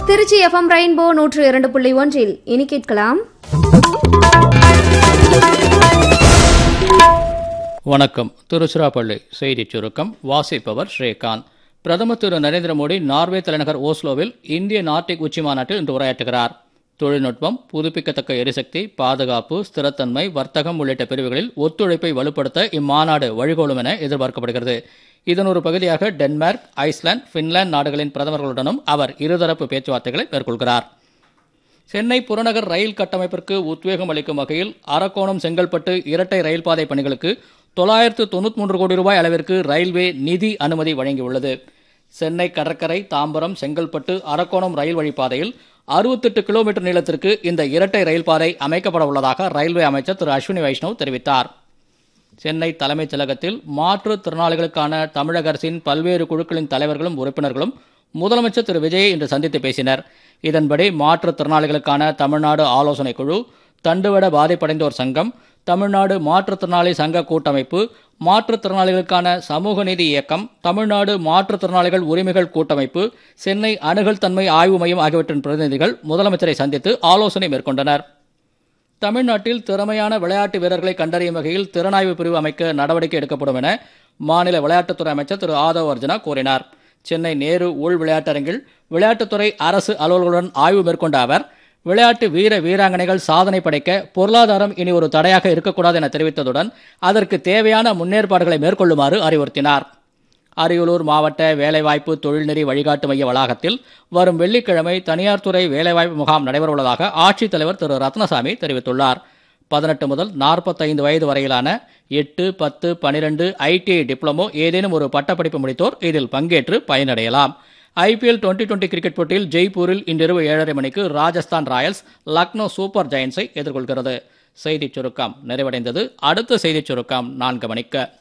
Trichy FM rainbow நூற்று இரண்டு புள்ளி ஒன்றில் இனி கேட்கலாம் வணக்கம் திருச்சிராப்பள்ளி செய்திச் சுருக்கம் வாசிப்பவர் ஸ்ரீகாந்த் பிரதமர் திரு நரேந்திர மோடி நார்வே தலைநகர் ஓஸ்லோவில் இந்திய நார்டிக் உச்சி மாநாட்டில் இன்று உரையாற்றுகிறார் தொழில்நுட்பம் புதுப்பிக்கத்தக்க எரிசக்தி பாதுகாப்பு ஸ்திரத்தன்மை வர்த்தகம் உள்ளிட்ட பிரிவுகளில் ஒத்துழைப்பை வலுப்படுத்த இம்மாநாடு வழிகோலும் என எதிர்பார்க்கப்படுகிறது இதன் ஒரு பகுதியாக டென்மார்க் ஐஸ்லாந்து பின்லாந்து நாடுகளின் பிரதமர்களுடனும் அவர் இருதரப்பு பேச்சுவார்த்தைகளை மேற்கொள்கிறார் சென்னை புறநகர் ரயில் கட்டமைப்பிற்கு உத்வேகம் அளிக்கும் வகையில் அரக்கோணம் செங்கல்பட்டு இரட்டை ரயில் பாதை பணிகளுக்கு தொள்ளாயிரத்து தொண்ணூற்றி மூன்று கோடி ரூபாய் அளவிற்கு ரயில்வே நிதி அனுமதி வழங்கியுள்ளது சென்னை கடற்கரை தாம்பரம் செங்கல்பட்டு அரக்கோணம் ரயில் வழிப்பாதையில் அறுபத்தெட்டு கிலோமீட்டர் நீளத்திற்கு இந்த இரட்டை ரயில் பாதை அமைக்கப்பட உள்ளதாக ரயில்வே அமைச்சர் திரு அஸ்வினி வைஷ்ணவ் தெரிவித்தார் சென்னை தலைமைச் செயலகத்தில் மாற்றுத்திறனாளிகளுக்கான தமிழக அரசின் பல்வேறு குழுக்களின் தலைவர்களும் உறுப்பினர்களும் முதலமைச்சர் திரு விஜயை இன்று சந்தித்து பேசினர் இதன்படி மாற்றுத்திறனாளிகளுக்கான தமிழ்நாடு ஆலோசனை குழு தண்டுவட பாதிப்படைந்தோர் சங்கம் தமிழ்நாடு மாற்றுத்திறனாளி சங்க கூட்டமைப்பு மாற்றுத்திறனாளிகளுக்கான சமூக நீதி இயக்கம் தமிழ்நாடு மாற்றுத்திறனாளிகள் உரிமைகள் கூட்டமைப்பு சென்னை அணுகல் தன்மை ஆய்வு மையம் ஆகியவற்றின் பிரதிநிதிகள் முதலமைச்சரை சந்தித்து ஆலோசனை மேற்கொண்டனர் தமிழ்நாட்டில் திறமையான விளையாட்டு வீரர்களை கண்டறியும் வகையில் திறனாய்வு பிரிவு அமைக்க நடவடிக்கை எடுக்கப்படும் என மாநில விளையாட்டுத்துறை அமைச்சர் திரு ஆதவ் அர்ஜுனா கூறினார் சென்னை நேரு உள் விளையாட்டரங்கில் விளையாட்டுத்துறை அரசு அலுவலர்களுடன் ஆய்வு மேற்கொண்ட அவர் விளையாட்டு வீர வீராங்கனைகள் சாதனை படைக்க பொருளாதாரம் இனி ஒரு தடையாக இருக்கக்கூடாது என தெரிவித்ததுடன் அதற்கு தேவையான முன்னேற்பாடுகளை மேற்கொள்ளுமாறு அறிவுறுத்தினார் அரியலூர் மாவட்ட வேலைவாய்ப்பு தொழில்நெறி வழிகாட்டு மைய வளாகத்தில் வரும் வெள்ளிக்கிழமை தனியார் துறை வேலைவாய்ப்பு முகாம் நடைபெறவுள்ளதாக ஆட்சித்தலைவர் திரு ரத்னசாமி தெரிவித்துள்ளார் பதினெட்டு முதல் நாற்பத்தைந்து வயது வரையிலான எட்டு பத்து பனிரெண்டு ஐடிஐ டிப்ளமோ ஏதேனும் ஒரு பட்டப்படிப்பு முடித்தோர் இதில் பங்கேற்று பயனடையலாம் ஐபிஎல் டுவெண்டி டுவெண்டி கிரிக்கெட் போட்டியில் ஜெய்ப்பூரில் இன்றிரவு ஏழரை மணிக்கு ராஜஸ்தான் ராயல்ஸ் லக்னோ சூப்பர் ஜெயன்ஸை எதிர்கொள்கிறது செய்திச் சுருக்கம் நிறைவடைந்தது அடுத்த செய்திச் சுருக்கம் நான்கு மணிக்கு